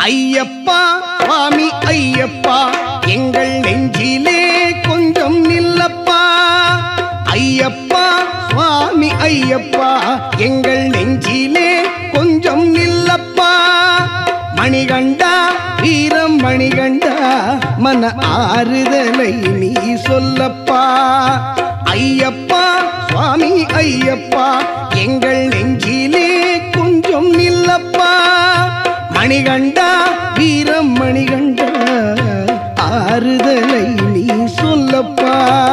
ஐயப்பா சுவாமி ஐயப்பா எங்கள் நெஞ்சிலே கொஞ்சம் நில்லப்பா ஐயப்பா சுவாமி ஐயப்பா எங்கள் நெஞ்சிலே கொஞ்சம் நில்லப்பா மணிகண்டா வீரம் மணிகண்டா மன ஆறுதலை நீ சொல்லப்பா ஐயப்பா சுவாமி ஐயப்பா எங்கள் நெஞ்சிலே கொஞ்சம் நில்லப்பா மணிகண்டா வீரம் மணிகண்டா ஆறுதலை நீ சொல்லப்பா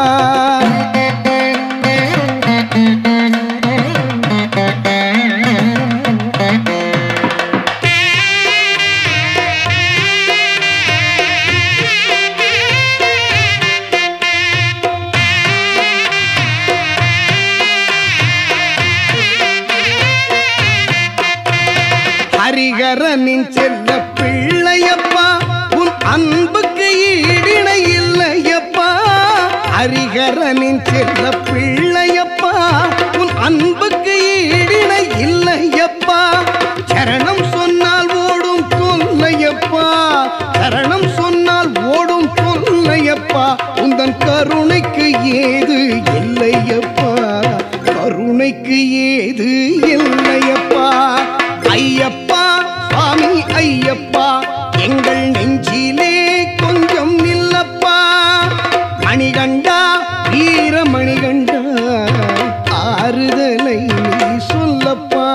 ஹரிகரனின் செல்ல பிள்ளையப்பா உன் அன்புக்கு ஈடிணை இல்லையப்பா ஹரிகரனின் செல்ல பிள்ளையப்பா உன் அன்புக்கு ஈடிணை இல்லையப்பா சரணம் சொன்னால் ஓடும் தொல்லையப்பா சரணம் சொன்னால் ஓடும் தொல்லையப்பா உந்தன் கருணைக்கு ஏது இல்லையப்பா கருணைக்கு ஏது இல்லையப்பா ஐயப்பா சுவாமி ஐயப்பா எங்கள் நெஞ்சிலே கொஞ்சம் நில்லப்பா மணிகண்டா வீர மணிகண்டா ஆறுதலை நீ சொல்லப்பா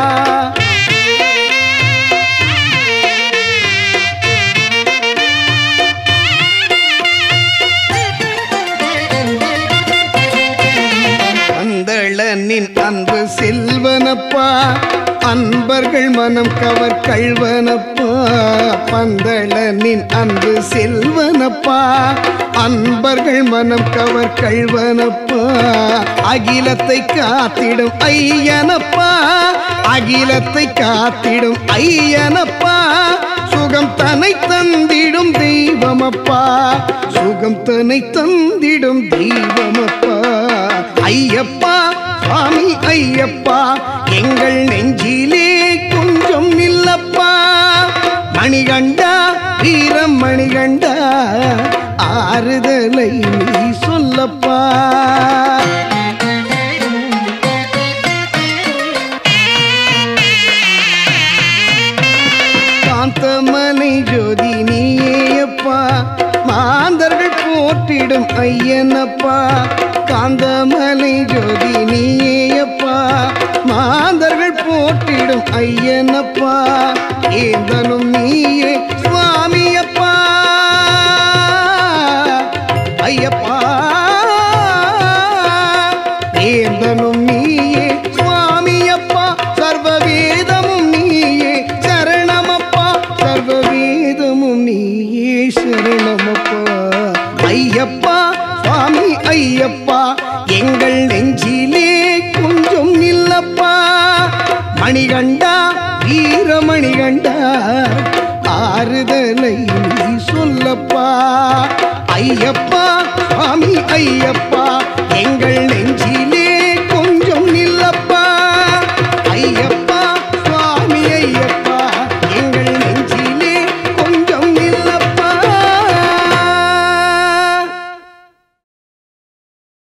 பந்தளனின் அன்பு செல்வனப்பா அன்பர்கள் மனம் கவர் கழ்வனப்பா பந்தளனின் அன்பு செல்வனப்பா அன்பர்கள் மனம் கவர் கழ்வனப்பா அகிலத்தை காத்திடும் ஐயனப்பா அகிலத்தை காத்திடும் ஐயனப்பா சுகம் தனை தந்திடும் தெய்வமப்பா சுகம் தனை தந்திடும் தெய்வமப்பா ஐயப்பா சுவாமி ஐயப்பா எங்கள் நெஞ்சிலே கொஞ்சம் நில்லப்பா மணிகண்டா வீரம் மணிகண்டா ஆறுதலை நீ சொல்லப்பா காந்தமலை ஜோதி நீயப்பா மாந்தர்கள் போற்றிடும் ஐயனப்பா காந்தமலை ஜோதி நீயப்பா மாந்தர்கள் போற்றிடும் ஐயனப்பா ஏந்தனும் நீயே சுவாமியப்பா ஐயப்பா ஏந்தனும் நீயே சுவாமியப்பா சர்வவேதமும் நீயே சரணமப்பா சர்வவேதமும் நீயே சரணமப்பா ஐயப்பா சுவாமி ஐயப்பா எங்கள் நெஞ்சிலே கொஞ்சம் நில்லப்பா மணிகண்டா வீரமணிகண்டா ஆறுதலை நீ சொல்லப்பா ஐயப்பா சுவாமி ஐயப்பா எங்கள் நெஞ்சிலே